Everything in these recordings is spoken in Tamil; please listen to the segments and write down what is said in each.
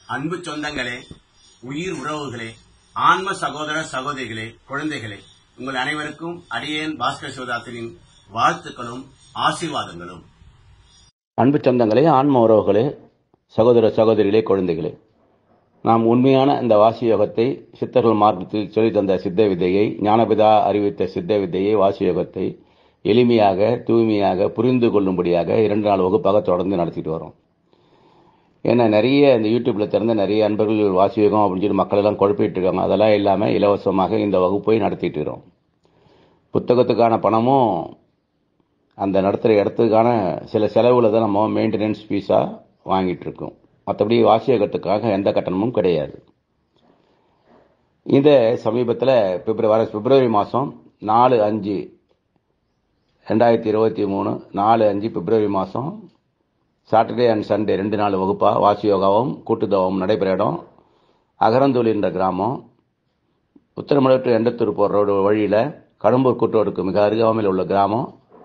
அன்பு சொந்தங்களே உயிர் உறவுகளே ஆன்ம சகோதர சகோதரிகளே குழந்தைகளே உங்கள் அனைவருக்கும் அடியேன் பாஸ்கர் சிவதாசனின் வாழ்த்துக்களும் ஆசீர்வாதங்களும் அன்பு சொந்தங்களே ஆன்ம உறவுகளே சகோதர சகோதரிகளே குழந்தைகளே நாம் உண்மையான இந்த வாசி யோகத்தை சித்தர்கள் மார்க்கத்தில் சொல்லித் தந்த சித்த வித்தையை ஞானபிதா அறிவித்த சித்த வித்தையை வாசி யோகத்தை எளிமையாக தூய்மையாக புரிந்து கொள்ளும்படியாக இரண்டு நாள் வகுப்பாக தொடர்ந்து நடத்திட்டு வரோம் ஏன்னா நிறைய இந்த யூடியூப்ல திறந்த நிறைய அன்பர்கள் வாசி யோகம் அப்படின்னு சொல்லி மக்கள் எல்லாம் குழப்பிட்டு இருக்காங்க அதெல்லாம் இல்லாமல் இலவசமாக இந்த வகுப்பை நடத்திட்டு இருக்கிறோம் புத்தகத்துக்கான பணமும் அந்த நடத்துகிற இடத்துக்கான சில செலவுகளை தான் நம்ம மெயின்டெனன்ஸ் ஃபீஸாக வாங்கிட்டு இருக்கோம் மற்றபடி வாசியகத்துக்காக எந்த கட்டணமும் கிடையாது இந்த சமீபத்தில் பிப்ரவரி பிப்ரவரி மாதம் நாலு அஞ்சு ரெண்டாயிரத்தி இருபத்தி மூணு நாலு அஞ்சு பிப்ரவரி மாதம் சாட்டர்டே அண்ட் சண்டே ரெண்டு நாள் வகுப்பாக வாசி யோகாவும் கூட்டுதவம் நடைபெற இடம் அகரந்தூல் என்ற கிராமம் உத்தரமலை டு எண்டத்தூர் போகிற ரோடு வழியில் கடம்பூர் கூட்டோடுக்கு மிக அருகாமையில் உள்ள கிராமம்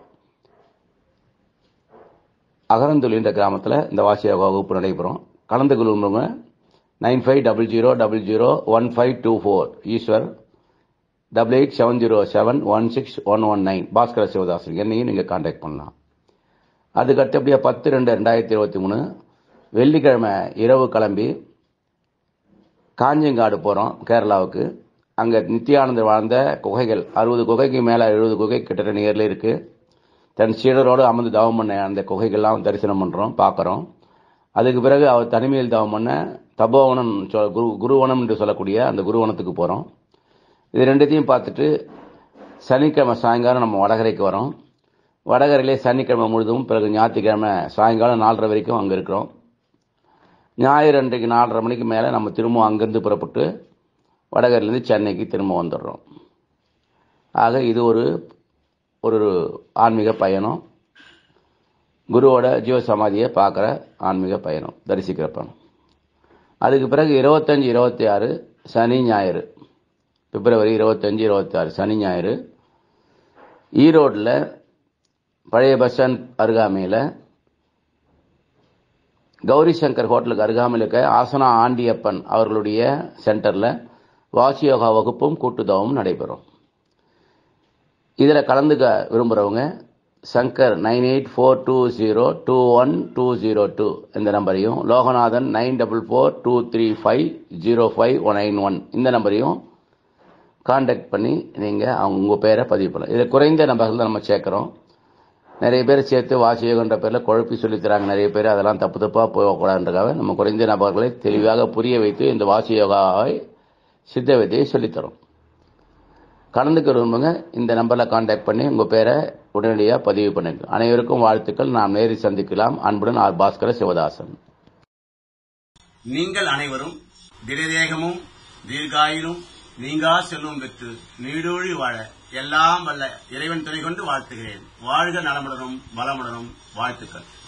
அகரந்தூல் என்ற கிராமத்தில் இந்த வாசி யோகா வகுப்பு நடைபெறும் கலந்து கொள்ளுறவங்க nine five double zero double zero one five two four Eshwar double eight seven zero seven one six one one nine Bhaskara Sivadasan என்னையும் நீங்கள் காண்டாக்ட் பண்ணலாம் அதுக்கு அடுத்தபடியாக பத்து ரெண்டு ரெண்டாயிரத்தி இருபத்தி மூணு வெள்ளிக்கிழமை இரவு கிளம்பி காஞ்சங்காடு போகிறோம் கேரளாவுக்கு அங்கே நித்யானந்தர் வாழ்ந்த குகைகள் அறுபது குகைக்கு மேலே எழுபது குகை கிட்டத்தட்ட நியரில் இருக்குது தன் சீடரோடு அமர்ந்து தவம் பண்ண அந்த குகைகள்லாம் தரிசனம் பண்ணுறோம் பார்க்குறோம் அதுக்கு பிறகு அவர் தனிமையில் தவம் பண்ண தபோவனம் சொ- குரு குருவனம் என்று சொல்லக்கூடிய அந்த குருவனத்துக்கு போகிறோம் இது ரெண்டுத்தையும் பார்த்துட்டு சனிக்கிழமை சாயங்காலம் நம்ம வடகரைக்கு வரோம் வடகரையிலே சனிக்கிழமை முழுதும் பிறகு ஞாயிற்றுக்கிழமை சாயங்காலம் நாலரை வரைக்கும் அங்கே இருக்கிறோம் ஞாயிறு அன்றைக்கு நாலரை மணிக்கு மேலே நம்ம திரும்ப அங்கேருந்து புறப்பட்டு வடகரையிலேருந்து சென்னைக்கு திரும்ப வந்துடுறோம் ஆக இது ஒரு ஒரு ஆன்மீக பயணம் குருவோட ஜீவ சமாதியை பார்க்குற ஆன்மீக பயணம் தரிசிக்கிற பயணம் அதுக்கு பிறகு இருபத்தஞ்சி இருபத்தி ஆறு சனி ஞாயிறு பிப்ரவரி இருபத்தஞ்சி இருபத்தி ஆறு சனி ஞாயிறு ஈரோட்டில் பழைய பஸ் ஸ்டாண்ட் அருகாமையில் கௌரி சங்கர் ஹோட்டலுக்கு அருகாமையில் இருக்க ஆசனா ஆண்டியப்பன் அவர்களுடைய சென்டரில் வாசி யோகா வகுப்பும் கூட்டுதவமும் நடைபெறும் இதில் கலந்துக்க விரும்புகிறவங்க Shankar nine eight four two zero two one two zero two இந்த நம்பரையும் Loganathan nine double four two three five zero five one nine one இந்த நம்பரையும் காண்டாக்ட் பண்ணி நீங்கள் அவங்க உங்கள் பேரை பதிவு பண்ணலாம் இதில் குறைந்த நம்பர்கள் தான் நம்ம சேர்க்குறோம் நிறைய பேர் சேர்த்து வாசியோகன்ற பேரில் குழப்பி சொல்லித் தராங்க நிறைய பேர் அதெல்லாம் தப்பு தப்பாக போகக்கூடாதுன்றக்காக நம்ம குறைந்த நபர்களை தெளிவாக புரிய வைத்து இந்த வாசி யோகாவை சித்த வித்தையை சொல்லித்தரோம் கலந்துக்க விரும்புங்க இந்த நம்பரில் காண்டாக்ட் பண்ணி உங்கள் பேரை உடனடியாக பதிவு பண்ணுங்க அனைவருக்கும் வாழ்த்துக்கள் நாம் நேரில் சந்திக்கலாம் அன்புடன் ஆர் பாஸ்கர சிவதாசன் நீங்கள் அனைவரும் திடதேகமும் தீர்காயிலும் நீங்கா செல்வம் பெற்று நீடூழி வாழ எல்லாம் வல்ல இறைவன் துணை கொண்டு வாழ்த்துகிறேன் வாழ்க நலமுடனும் வளமுடனும் வாழ்த்துக்கள்